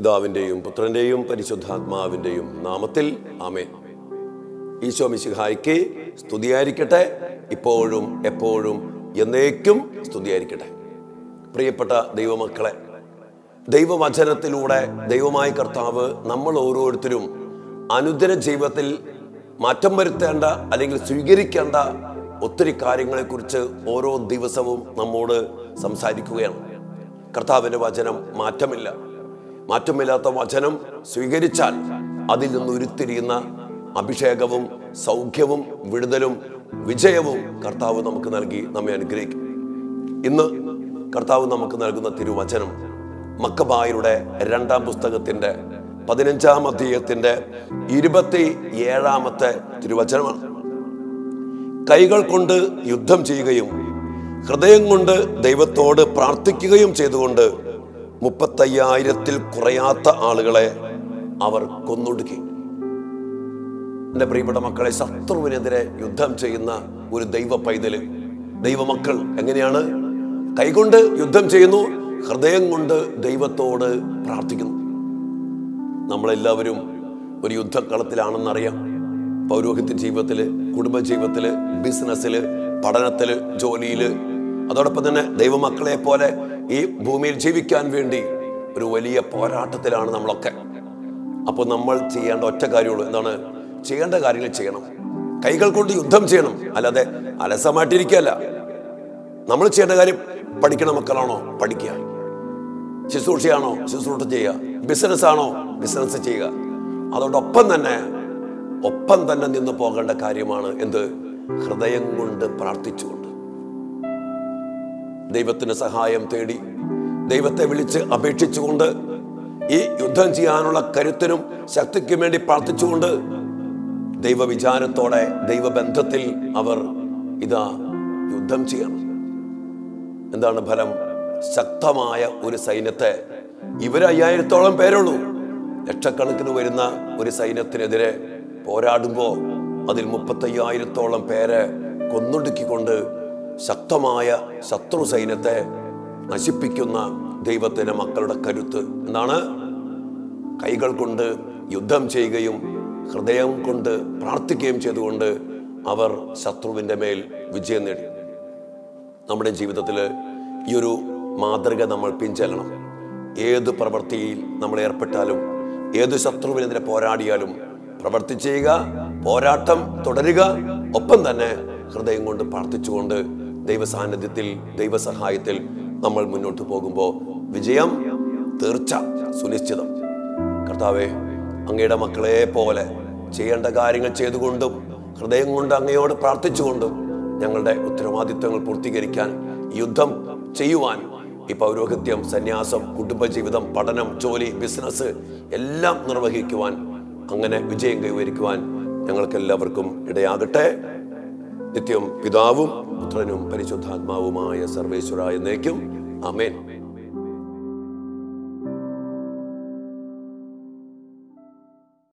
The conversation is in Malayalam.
പിതാവിൻ്റെയും പുത്രൻ്റെയും പരിശുദ്ധാത്മാവിൻ്റെയും നാമത്തിൽ ആമേൻ ഈശോ മിശിഹായ്ക്ക് സ്തുതിയായിരിക്കട്ടെ ഇപ്പോഴും എപ്പോഴും എന്നേക്കും സ്തുതിയായിരിക്കട്ടെ പ്രിയപ്പെട്ട ദൈവമക്കളെ ദൈവവചനത്തിലൂടെ ദൈവമായ കർത്താവ് നമ്മൾ ഓരോരുത്തരും അനുദിന ജീവിതത്തിൽ മാറ്റം വരുത്തേണ്ട അല്ലെങ്കിൽ സ്വീകരിക്കേണ്ട ഒത്തിരി കാര്യങ്ങളെക്കുറിച്ച് ഓരോ ദിവസവും നമ്മോട് സംസാരിക്കുകയാണ് കർത്താവിൻ്റെ വചനം മാറ്റമില്ല മാറ്റമില്ലാത്ത വചനം സ്വീകരിച്ചാൽ അതിൽ നിന്ന് ഉരുത്തിരിയുന്ന അഭിഷേകവും സൗഖ്യവും വിടുതലും വിജയവും കർത്താവ് നമുക്ക് നൽകി നമ്മെ അനുഗ്രഹിക്കും ഇന്ന് കർത്താവ് നമുക്ക് നൽകുന്ന തിരുവചനം മക്കബായരുടെ രണ്ടാം പുസ്തകത്തിന്റെ പതിനഞ്ചാം അധ്യായത്തിന്റെ ഇരുപത്തി ഏഴാമത്തെ തിരുവചനമാണ് കൈകൾ കൊണ്ട് യുദ്ധം ചെയ്യുകയും ഹൃദയം കൊണ്ട് ദൈവത്തോട് പ്രാർത്ഥിക്കുകയും ചെയ്തുകൊണ്ട് മുപ്പത്തയ്യായിരത്തിൽ കുറയാത്ത ആളുകളെ അവർ കൊന്നൊടുക്കി എൻ്റെ പ്രിയപ്പെട്ട മക്കളെ ശത്രുവിനെതിരെ യുദ്ധം ചെയ്യുന്ന ഒരു ദൈവ പൈതല് ദൈവമക്കൾ എങ്ങനെയാണ് കൈകൊണ്ട് യുദ്ധം ചെയ്യുന്നു ഹൃദയം കൊണ്ട് ദൈവത്തോട് പ്രാർത്ഥിക്കുന്നു നമ്മളെല്ലാവരും ഒരു യുദ്ധക്കളത്തിലാണെന്നറിയാം പൗരോഹിത്യ ജീവിതത്തില് കുടുംബ ജീവിതത്തില് ബിസിനസ്സില് പഠനത്തില് ജോലിയില് അതോടൊപ്പം തന്നെ ദൈവമക്കളെ പോലെ ഈ ഭൂമിയിൽ ജീവിക്കാൻ വേണ്ടി ഒരു വലിയ പോരാട്ടത്തിലാണ് നമ്മളൊക്കെ അപ്പോൾ നമ്മൾ ചെയ്യേണ്ട ഒറ്റ കാര്യമുള്ളൂ എന്താണ് ചെയ്യേണ്ട കാര്യങ്ങൾ ചെയ്യണം കൈകൾ കൊണ്ട് യുദ്ധം ചെയ്യണം അല്ലാതെ അലസമായിട്ടിരിക്കുകയല്ല നമ്മൾ ചെയ്യേണ്ട കാര്യം പഠിക്കണ മക്കളാണോ പഠിക്കുക ശുശ്രൂഷയാണോ ശുശ്രൂഷ ചെയ്യുക ബിസിനസ് ആണോ ബിസിനസ് ചെയ്യുക അതോടൊപ്പം തന്നെ ഒപ്പം തന്നെ നിന്ന് പോകേണ്ട കാര്യമാണ് എന്ത് ഹൃദയം കൊണ്ട് പ്രാർത്ഥിച്ചുകൊണ്ട് ദൈവത്തിന് സഹായം തേടി ദൈവത്തെ വിളിച്ച് അപേക്ഷിച്ചുകൊണ്ട് ഈ യുദ്ധം ചെയ്യാനുള്ള കരുത്തിനും ശക്തിക്കും വേണ്ടി പ്രാർത്ഥിച്ചുകൊണ്ട് ദൈവവിചാരത്തോടെ ദൈവബന്ധത്തിൽ അവർ ഇതാ യുദ്ധം ചെയ്യണം എന്താണ് ഫലം ശക്തമായ ഒരു സൈന്യത്തെ ഇവർ അയ്യായിരത്തോളം പേരുള്ളൂ ലക്ഷക്കണക്കിന് വരുന്ന ഒരു സൈന്യത്തിനെതിരെ പോരാടുമ്പോൾ അതിൽ മുപ്പത്തയ്യായിരത്തോളം പേരെ കൊന്നൊടുക്കിക്കൊണ്ട് ശക്തമായ ശത്രു സൈന്യത്തെ നശിപ്പിക്കുന്ന ദൈവത്തിന്റെ മക്കളുടെ കരുത്ത് എന്താണ് കൈകൾ കൊണ്ട് യുദ്ധം ചെയ്യുകയും ഹൃദയം കൊണ്ട് പ്രാർത്ഥിക്കുകയും ചെയ്തുകൊണ്ട് അവർ ശത്രുവിൻ്റെ മേൽ വിജയം നേടി നമ്മുടെ ജീവിതത്തിൽ ഈ ഒരു മാതൃക നമ്മൾ പിൻചെല്ലണം ഏത് പ്രവൃത്തിയിൽ നമ്മൾ ഏർപ്പെട്ടാലും ഏത് ശത്രുവിനെതിരെ പോരാടിയാലും പ്രവർത്തി ചെയ്യുക പോരാട്ടം തുടരുക ഒപ്പം തന്നെ ഹൃദയം കൊണ്ട് പ്രാർത്ഥിച്ചുകൊണ്ട് ദൈവ സാന്നിധ്യത്തിൽ ദൈവസഹായത്തിൽ നമ്മൾ മുന്നോട്ട് പോകുമ്പോൾ വിജയം തീർച്ച സുനിശ്ചിതം കർത്താവെ അങ്ങയുടെ മക്കളെ പോലെ ചെയ്യേണ്ട കാര്യങ്ങൾ ചെയ്തുകൊണ്ടും ഹൃദയം കൊണ്ട് അങ്ങയോട് പ്രാർത്ഥിച്ചുകൊണ്ടും ഞങ്ങളുടെ ഉത്തരവാദിത്തങ്ങൾ പൂർത്തീകരിക്കാൻ യുദ്ധം ചെയ്യുവാൻ ഈ പൗരോഹിത്യം സന്യാസം കുടുംബജീവിതം പഠനം ജോലി ബിസിനസ് എല്ലാം നിർവഹിക്കുവാൻ അങ്ങനെ വിജയം കൈവരിക്കുവാൻ ഞങ്ങൾക്ക് എല്ലാവർക്കും ഇടയാകട്ടെ നിത്യം പിതാവും പുത്രനും പരിശുദ്ധാത്മാവുമായ സർവേശ്വര എന്നേക്കും അമേൻ